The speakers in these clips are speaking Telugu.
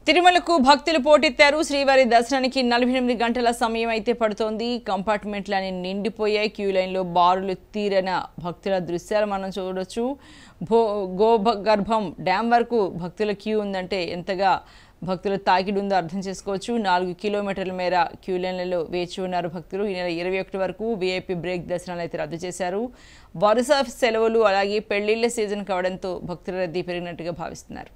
తిరుమలకు భక్తులు పోటెత్తారు శ్రీవారి దర్శనానికి నలభై ఎనిమిది గంటల సమయం అయితే పడుతోంది కంపార్ట్మెంట్లన్నీ నిండిపోయాయి క్యూ లైన్లో బారులు తీరన భక్తుల దృశ్యాలు మనం చూడొచ్చు భో గోగర్భం డ్యాం వరకు భక్తుల క్యూ ఉందంటే ఎంతగా భక్తుల తాకిడి ఉందో అర్థం చేసుకోవచ్చు నాలుగు కిలోమీటర్ల మేర క్యూ లైన్లలో వేచి ఉన్నారు భక్తులు ఈ నెల ఇరవై ఒకటి వరకు వీఐపీ బ్రేక్ దర్శనాలు అయితే రద్దు చేశారు వరుస సెలవులు అలాగే పెళ్లిళ్ల సీజన్ కావడంతో భక్తుల రద్దీ పెరిగినట్టుగా భావిస్తున్నారు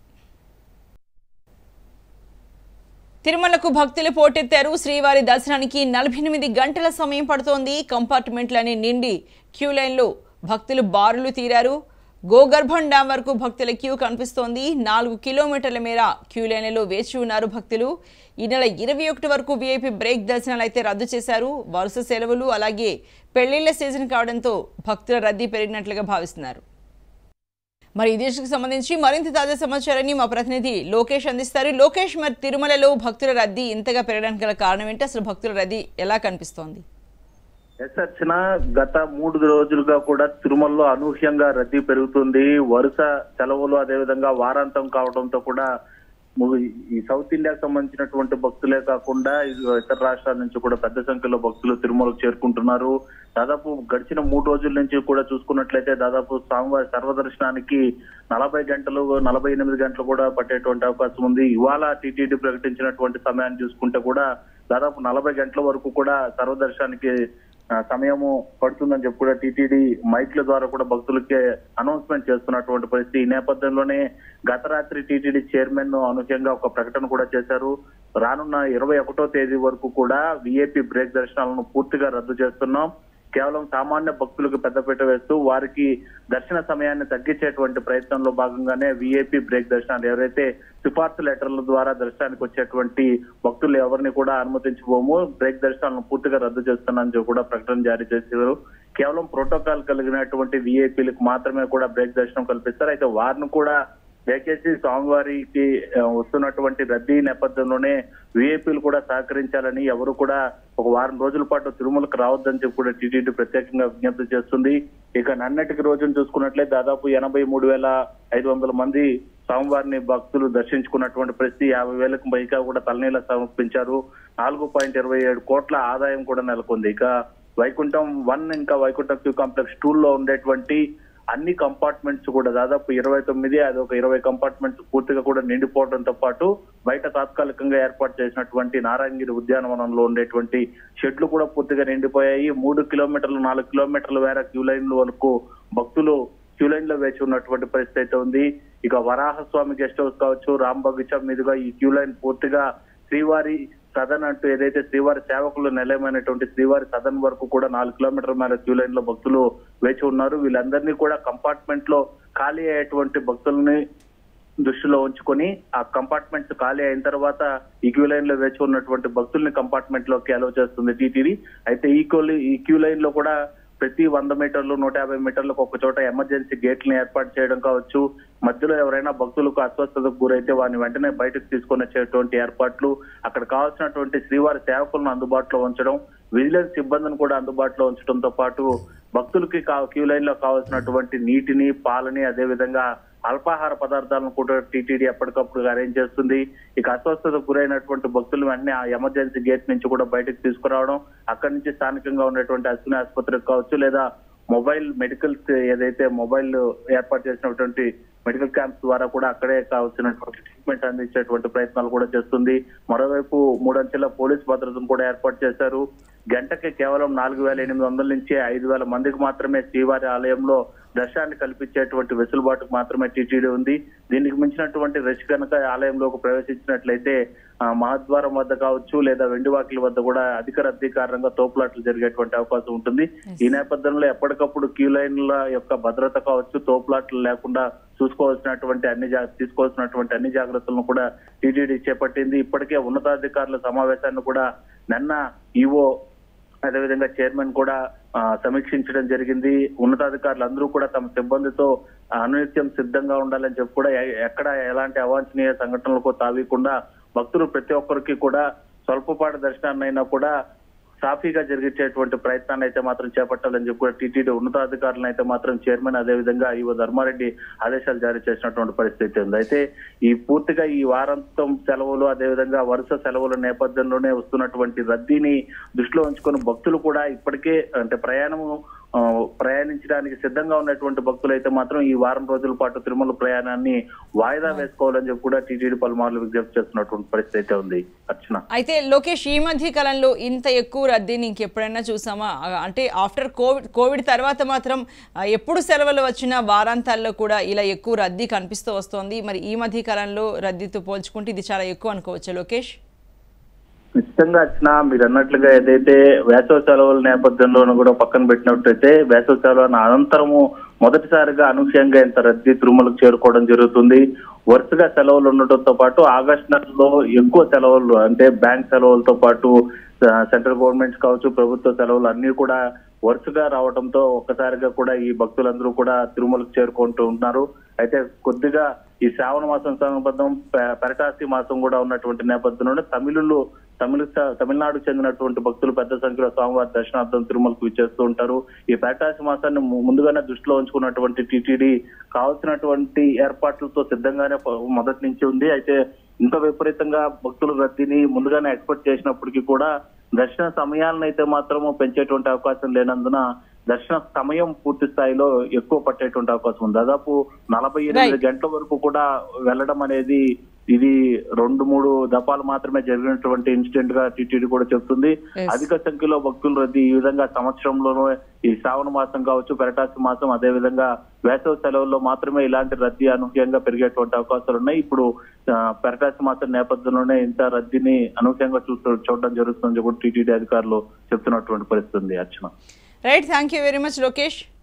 తిరుమలకు భక్తులు పోటెత్తారు శ్రీవారి దర్శనానికి నలభై ఎనిమిది గంటల సమయం పడుతోంది కంపార్ట్మెంట్లని నిండి క్యూ లైన్లో భక్తులు బారులు తీరారు గోగర్భం డ్యాం వరకు భక్తుల క్యూ కనిపిస్తోంది నాలుగు కిలోమీటర్ల మేర క్యూ లైన్లలో వేచి ఉన్నారు భక్తులు ఈ నెల ఇరవై ఒకటి వరకు వీఐపీ బ్రేక్ దర్శనాలు అయితే రద్దు చేశారు వరుస సెలవులు అలాగే పెళ్లిళ్ల సీజన్ కావడంతో భక్తుల రద్దీ పెరిగినట్లుగా భావిస్తున్నారు మరి ఈ దేశకు సంబంధించి మరింత తాజా సమాచారాన్ని మా ప్రతినిధి లోకేష్ అందిస్తారు లోకేష్ మరి తిరుమలలో భక్తుల రద్దీ ఇంతగా పెరగడానికి గల కారణం ఏంటి అసలు భక్తుల రద్దీ ఎలా కనిపిస్తోంది ఎస్ అర్చన గత మూడు రోజులుగా కూడా తిరుమలలో అనూహ్యంగా రద్దీ పెరుగుతుంది వరుస సెలవులు అదేవిధంగా వారాంతం కావడంతో కూడా ము- ఈ సౌత్ ఇండియాకి సంబంధించినటువంటి భక్తులే కాకుండా ఇ- ఇతర రాష్ట్రాల నుంచి కూడా పెద్ద సంఖ్యలో భక్తులు తిరుమలకు చేరుకుంటున్నారు దాదాపు గడిచిన మూడు రోజుల నుంచి కూడా చూసుకున్నట్లయితే దాదాపు స్వామివారి సర్వదర్శనానికి నలభై గంటలు నలభై ఎనిమిది గంటలు కూడా పట్టేటువంటి అవకాశం ఉంది ఇవాళ టీటీడీ ప్రకటించినటువంటి సమయాన్ని చూసుకుంటే కూడా దాదాపు నలభై గంటల వరకు కూడా సర్వదర్శనానికి ఆ, సమయము పడుతుందని చెప్పి కూడా టీటీడీ మైక్ల ద్వారా కూడా భక్తులకి అనౌన్స్మెంట్ చేస్తున్నటువంటి పరిస్థితి ఈ నేపథ్యంలోనే గత రాత్రి టీటీడీ చైర్మన్ అనూహ్యంగా ఒక ప్రకటన కూడా చేశారు రానున్న ఇరవై ఒకటో తేదీ వరకు కూడా విఐపి బ్రేక్ దర్శనాలను పూర్తిగా రద్దు చేస్తున్నాం కేవలం సామాన్య భక్తులకు పెద్దపీట వేస్తూ వారికి దర్శన సమయాన్ని తగ్గించేటువంటి ప్రయత్నంలో భాగంగానే విఐపి బ్రేక్ దర్శనాలు ఎవరైతే సిఫార్సు లెటర్ల ద్వారా దర్శనానికి వచ్చేటువంటి భక్తులు ఎవరిని కూడా అనుమతించబోము బ్రేక్ దర్శనాలను పూర్తిగా రద్దు చేస్తున్నామని చెప్పి కూడా ప్రకటన జారీ చేశారు కేవలం ప్రోటోకాల్ కలిగినటువంటి విఐపీలకు మాత్రమే కూడా బ్రేక్ దర్శనం కల్పిస్తారు అయితే వారిని కూడా దయచేసి స్వామివారికి ఆ, వస్తున్నటువంటి రద్దీ నేపథ్యంలోనే విఐపీలు కూడా సహకరించాలని ఎవరు కూడా ఒక వారం రోజుల పాటు తిరుమలకు రావద్దని చెప్పి కూడా టీటీడీ ప్రత్యేకంగా విజ్ఞప్తి చేస్తుంది ఇక నన్నటికి రోజును చూసుకున్నట్లే దాదాపు ఎనభై మూడు వేల ఐదు వందల మంది స్వామివారిని భక్తులు దర్శించుకున్నటువంటి పరిస్థితి యాభై వేలకు పైగా కూడా తలనీల సమర్పించారు నాలుగు పాయింట్ ఇరవై ఏడు కోట్ల ఆదాయం కూడా నెలకొంది ఇక వైకుంఠం వన్ ఇంకా వైకుంఠం క్యూ కాంప్లెక్స్ టూ లో ఉండేటువంటి అన్ని కంపార్ట్మెంట్స్ కూడా దాదాపు ఇరవై తొమ్మిది అది ఒక ఇరవై కంపార్ట్మెంట్స్ పూర్తిగా కూడా నిండిపోవడంతో పాటు బయట తాత్కాలికంగా ఏర్పాటు చేసినటువంటి నారాయణగిరి ఉద్యానవనంలో ఉండేటువంటి షెడ్లు కూడా పూర్తిగా నిండిపోయాయి మూడు కిలోమీటర్లు నాలుగు కిలోమీటర్ల వేర క్యూ లైన్ల వరకు భక్తులు క్యూ లైన్ లో వేచి ఉన్నటువంటి పరిస్థితి అయితే ఉంది ఇక వరాహస్వామి గెస్ట్ హౌస్ కావచ్చు రాంబగిచం మీదుగా ఈ క్యూ లైన్ పూర్తిగా శ్రీవారి సదన్ అంటూ ఏదైతే శ్రీవారి సేవకులు నిలయమైనటువంటి శ్రీవారి సదన్ వరకు కూడా నాలుగు కిలోమీటర్ల మేర క్యూ లైన్ లో భక్తులు వేచి ఉన్నారు వీళ్ళందరినీ కూడా కంపార్ట్మెంట్ లో ఖాళీ అయ్యేటువంటి భక్తుల్ని దృష్టిలో ఉంచుకొని ఆ కంపార్ట్మెంట్స్ ఖాళీ అయిన తర్వాత ఈ క్యూ లైన్ లో వేచి ఉన్నటువంటి భక్తుల్ని కంపార్ట్మెంట్ లోకి అలౌ చేస్తుంది టీటీడీ అయితే ఈ క్యూ ఈ క్యూ లైన్ లో కూడా ప్రతి వంద మీటర్లు నూట యాభై మీటర్లకు ఒక చోట ఎమర్జెన్సీ గేట్లను ఏర్పాటు చేయడం కావచ్చు మధ్యలో ఎవరైనా భక్తులకు అస్వస్థతకు గురైతే వారిని వెంటనే బయటకు తీసుకొని వచ్చేటువంటి ఏర్పాట్లు అక్కడ కావాల్సినటువంటి శ్రీవారి సేవకులను అందుబాటులో ఉంచడం విజిలెన్స్ సిబ్బందిని కూడా అందుబాటులో ఉంచడంతో పాటు భక్తులకి కా- క్యూ లైన్ లో కావాల్సినటువంటి నీటిని పాలని అదే విధంగా అల్పాహార పదార్థాలను కూడా టీటీడీ ఎప్పటికప్పుడు అరేంజ్ చేస్తుంది ఇక అస్వస్థతకు గురైనటువంటి భక్తులు వెంటనే ఆ ఎమర్జెన్సీ గేట్ నుంచి కూడా బయటకు తీసుకురావడం అక్కడి నుంచి స్థానికంగా ఉన్నటువంటి అశ్విని ఆసుపత్రికి కావచ్చు లేదా మొబైల్ మెడికల్ ఏదైతే మొబైల్ ఏర్పాటు చేసినటువంటి మెడికల్ క్యాంప్స్ ద్వారా కూడా అక్కడే కావాల్సినటువంటి ట్రీట్మెంట్ అందించేటువంటి ప్రయత్నాలు కూడా చేస్తుంది మరోవైపు మూడంచెల పోలీస్ భద్రతను కూడా ఏర్పాటు చేశారు గంటకి కేవలం నాలుగు వేల ఎనిమిది వందల నుంచి ఐదు వేల మందికి మాత్రమే శ్రీవారి ఆలయంలో దర్శనాన్ని కల్పించేటువంటి వెసులుబాటుకు మాత్రమే టీటీడీ ఉంది దీనికి మించినటువంటి రష్ కనుక ఆలయంలోకి ప్రవేశించినట్లయితే ఆ, మహద్వారం వద్ద కావచ్చు లేదా వెండివాకిల వద్ద కూడా అధిక రద్దీ కారణంగా తోపులాట్లు జరిగేటువంటి అవకాశం ఉంటుంది ఈ నేపథ్యంలో ఎప్పటికప్పుడు క్యూ లైన్ల యొక్క భద్రత కావచ్చు తోపులాట్లు లేకుండా చూసుకోవాల్సినటువంటి అన్ని జా- తీసుకోవాల్సినటువంటి అన్ని జాగ్రత్తలను కూడా టీటీడీ చేపట్టింది ఇప్పటికే ఉన్నతాధికారుల సమావేశాన్ని కూడా నిన్న ఈవో అదేవిధంగా చైర్మన్ కూడా ఆ, సమీక్షించడం జరిగింది ఉన్నతాధికారులు అందరూ కూడా తమ సిబ్బందితో అనునిత్యం సిద్ధంగా ఉండాలని చెప్పి కూడా ఎ- ఎక్కడ ఎలాంటి అవాంఛనీయ సంఘటనలకు తావీకుండా భక్తులు ప్రతి ఒక్కరికి కూడా స్వల్పపాటి దర్శనాన్ని అయినా కూడా సాఫీగా జరిగించేటువంటి ప్రయత్నాన్ని అయితే మాత్రం చేపట్టాలని చెప్పి కూడా టీటీడీ ఉన్నతాధికారులను అయితే మాత్రం చైర్మన్ అదే విధంగా ఈవో ధర్మారెడ్డి ఆదేశాలు జారీ చేసినటువంటి పరిస్థితి ఉంది అయితే ఈ పూర్తిగా ఈ వారాంతం సెలవులు అదే విధంగా వరుస సెలవుల నేపథ్యంలోనే వస్తున్నటువంటి రద్దీని దృష్టిలో ఉంచుకొని భక్తులు కూడా ఇప్పటికే అంటే ప్రయాణము ఆ, ప్రయాణించడానికి సిద్ధంగా ఉన్నటువంటి భక్తులు అయితే మాత్రం ఈ వారం రోజుల పాటు తిరుమల ప్రయాణాన్ని వాయిదా వేసుకోవాలని చెప్పి కూడా టీటీడీ పలుమార్లు విజ్ఞప్తి చేస్తున్నటువంటి పరిస్థితి అయితే ఉంది అర్చన అయితే లోకేష్ ఈ మధ్య కాలంలో ఇంత ఎక్కువ రద్దీని ఇంకెప్పుడైనా చూసామా ఆ, అంటే ఆఫ్టర్ కోవిడ్ కోవిడ్ తర్వాత మాత్రం ఆ, ఎప్పుడు సెలవులు వచ్చినా వారాంతాల్లో కూడా ఇలా ఎక్కువ రద్దీ కనిపిస్తూ వస్తోంది మరి ఈ మధ్య కాలంలో రద్దీతో పోల్చుకుంటే ఇది చాలా ఎక్కువ అనుకోవచ్చు లోకేష్ నిశ్చితంగా వచ్చిన మీరు అన్నట్లుగా ఏదైతే వేసవ సెలవుల నేపథ్యంలోనూ కూడా పక్కన పెట్టినట్టయితే వేసవ సెలవుల అనంతరము మొదటిసారిగా అనూహ్యంగా ఇంత రద్దీ తిరుమలకు చేరుకోవడం జరుగుతుంది వరుసగా సెలవులు ఉండటంతో పాటు ఆగస్టు నెలలో ఎక్కువ సెలవులు అంటే బ్యాంక్ సెలవులతో పాటు ఆ, సెంట్రల్ గవర్నమెంట్స్ కావచ్చు ప్రభుత్వ సెలవులు అన్ని కూడా వరుసగా రావడంతో ఒక్కసారిగా కూడా ఈ భక్తులందరూ కూడా తిరుమలకు చేరుకుంటూ ఉన్నారు అయితే కొద్దిగా ఈ శ్రావణ మాసం సంబద్ధం పె- పెరటాసి మాసం కూడా ఉన్నటువంటి నేపథ్యంలోనే తమిళులు తమిళ తమిళనాడుకు చెందినటువంటి భక్తులు పెద్ద సంఖ్యలో స్వామివారి దర్శనార్థం తిరుమలకు విచ్చేస్తూ ఉంటారు ఈ పెరటాసి మాసాన్ని ము- ముందుగానే దృష్టిలో ఉంచుకున్నటువంటి టీటీడీ కావాల్సినటువంటి ఏర్పాట్లతో సిద్ధంగానే ప- మొదటి నుంచి ఉంది అయితే ఇంత విపరీతంగా భక్తుల రద్దీని ముందుగానే ఎక్స్పెక్ట్ చేసినప్పటికీ కూడా దర్శన సమయాలను అయితే మాత్రము పెంచేటువంటి అవకాశం లేనందున దర్శన సమయం పూర్తి స్థాయిలో ఎక్కువ పట్టేటువంటి అవకాశం ఉంది దాదాపు నలభై ఎనిమిది గంటల వరకు కూడా వెళ్ళడం అనేది ఇది రెండు మూడు దఫాలు మాత్రమే జరిగినటువంటి ఇన్సిడెంట్ గా టీటీడీ కూడా చెప్తుంది Yes. అధిక సంఖ్యలో భక్తులు రద్దీ ఈ విధంగా సంవత్సరంలోనూ ఈ శ్రావణ మాసం కావచ్చు పెరటాసి మాసం అదే విధంగా వేసవి సెలవుల్లో మాత్రమే ఇలాంటి రద్దీ అనూహ్యంగా పెరిగేటువంటి అవకాశాలు ఉన్నాయి ఇప్పుడు ఆ, పెరటాసి మాసం నేపథ్యంలోనే ఇంత రద్దీని అనూహ్యంగా చూస్తూ చూడడం జరుగుతుందని చెప్పి టీటీడీ అధికారులు చెప్తున్నటువంటి పరిస్థితి ఉంది Archana right thank you very much Lokesh